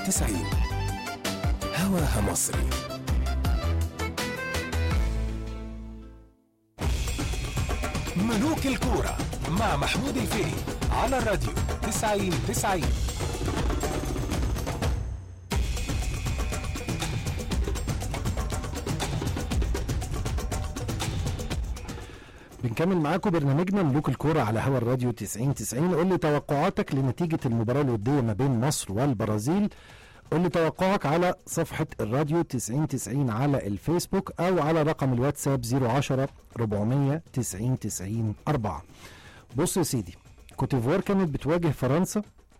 90 هواها مصري ملوك الكورة مع محمود الفقي على الراديو 90 90 بنكمل معاكم برنامجنا ملوك الكورة على هوا الراديو 90 90 قول لي توقعاتك لنتيجة المباراة الودية ما بين مصر والبرازيل قول لي توقعك على صفحة الراديو 90 90 على الفيسبوك أو على رقم الواتساب 010 490 90 4 بص يا سيدي كوتيفوار كانت بتواجه فرنسا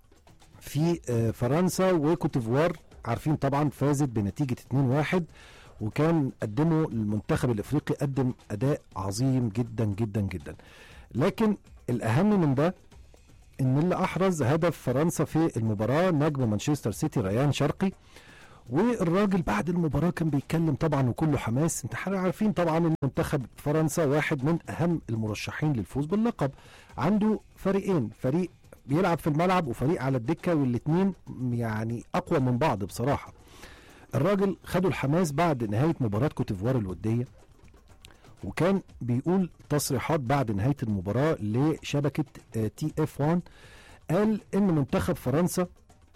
في آه، فرنسا وكوتيفوار عارفين طبعا فازت بنتيجة 2-1 وكان قدموا المنتخب الافريقي قدم اداء عظيم جدا جدا جدا لكن الاهم من ده ان اللي احرز هدف فرنسا في المباراه نجم مانشستر سيتي ريان شرقي والراجل بعد المباراه كان بيتكلم طبعا وكله حماس انت عارفين طبعا ان منتخب فرنسا واحد من اهم المرشحين للفوز باللقب عنده فريقين فريق بيلعب في الملعب وفريق على الدكه والاثنين يعني اقوى من بعض بصراحه الراجل خدوا الحماس بعد نهايه مباراه كوتيفوار الوديه وكان بيقول تصريحات بعد نهايه المباراه لشبكه آه، تي اف 1 قال ان منتخب فرنسا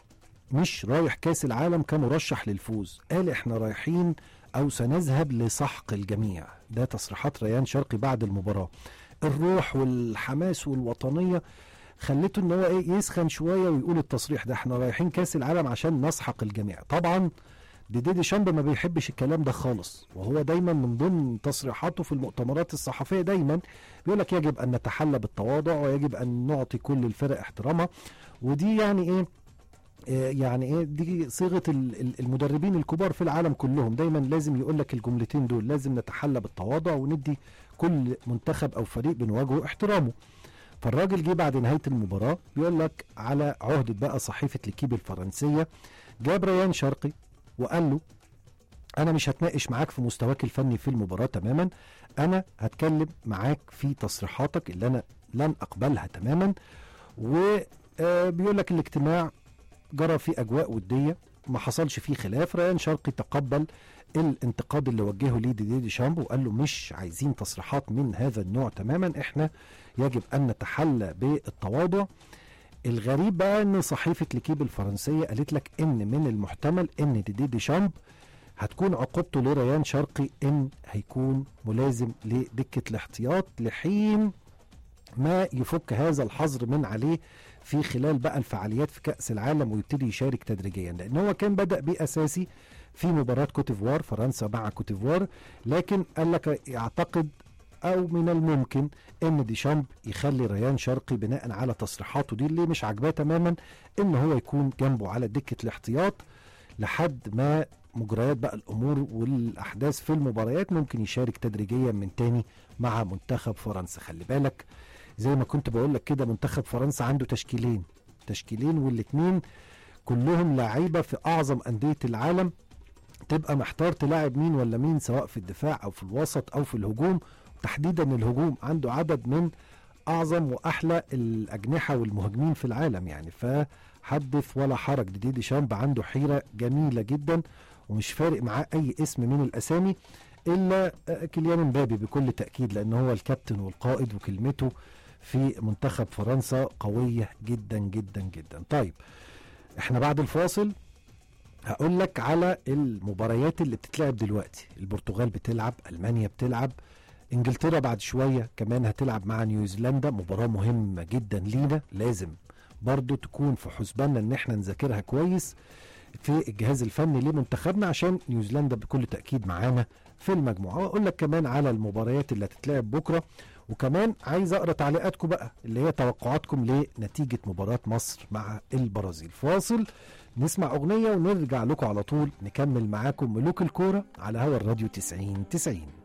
مش رايح كاس العالم كمرشح للفوز قال احنا رايحين او سنذهب لسحق الجميع ده تصريحات ريان شرقي بعد المباراه الروح والحماس والوطنيه خلته ان هو ايه يسخن شويه ويقول التصريح ده احنا رايحين كاس العالم عشان نسحق الجميع طبعا ديدي شامب ما بيحبش الكلام ده خالص وهو دايما من ضمن تصريحاته في المؤتمرات الصحفيه دايما بيقول لك يجب ان نتحلى بالتواضع ويجب ان نعطي كل الفرق احترامها ودي يعني ايه آه، يعني ايه دي صيغه ال- ال- المدربين الكبار في العالم كلهم دايما لازم يقول لك الجملتين دول لازم نتحلى بالتواضع وندي كل منتخب او فريق بنواجهه احترامه فالراجل جه بعد نهايه المباراه بيقول لك على عهده بقى صحيفه ليكيب الفرنسيه جاب ريان شرقي وقال له انا مش هتناقش معاك في مستواك الفني في المباراه تماما انا هتكلم معاك في تصريحاتك اللي انا لن اقبلها تماما وبيقول لك الاجتماع جرى في اجواء وديه ما حصلش فيه خلاف ريان شرقي تقبل الانتقاد اللي وجهه ليه ديدي دي شامب وقال له مش عايزين تصريحات من هذا النوع تماما احنا يجب ان نتحلى بالتواضع الغريب بقى ان صحيفه ليكيب الفرنسيه قالت لك ان من المحتمل ان ديدي دي شامب هتكون عقوبته لريان شرقي ان هيكون ملازم لدكه الاحتياط لحين ما يفك هذا الحظر من عليه في خلال بقى الفعاليات في كأس العالم ويبتدي يشارك تدريجيا لأن هو كان بدأ بأساسي في مباراة كوتيفوار فرنسا مع كوتيفوار لكن قال لك يعتقد أو من الممكن إن ديشامب يخلي ريان شرقي بناء على تصريحاته دي اللي مش عاجباه تماما إن هو يكون جنبه على دكة الاحتياط لحد ما مجريات بقى الامور والاحداث في المباريات ممكن يشارك تدريجيا من تاني مع منتخب فرنسا خلي بالك زي ما كنت بقول لك كده منتخب فرنسا عنده تشكيلين تشكيلين والاثنين كلهم لعيبه في اعظم انديه العالم تبقى محتار تلاعب مين ولا مين سواء في الدفاع او في الوسط او في الهجوم تحديدا الهجوم عنده عدد من اعظم واحلى الاجنحه والمهاجمين في العالم يعني فحدث ولا حرج ديدي شامب عنده حيره جميله جدا ومش فارق معاه اي اسم من الاسامي الا آه، كيليان مبابي بكل تاكيد لان هو الكابتن والقائد وكلمته في منتخب فرنسا قويه جدا جدا جدا طيب احنا بعد الفاصل هقول لك على المباريات اللي بتتلعب دلوقتي البرتغال بتلعب المانيا بتلعب انجلترا بعد شويه كمان هتلعب مع نيوزيلندا مباراه مهمه جدا لينا لازم برضو تكون في حسباننا ان احنا نذاكرها كويس في الجهاز الفني لمنتخبنا عشان نيوزيلندا بكل تاكيد معانا في المجموعه واقول لك كمان على المباريات اللي هتتلعب بكره وكمان عايز اقرا تعليقاتكم بقى اللي هي توقعاتكم لنتيجه مباراه مصر مع البرازيل فاصل نسمع اغنيه ونرجع لكم على طول نكمل معاكم ملوك الكوره على هوا الراديو 90 90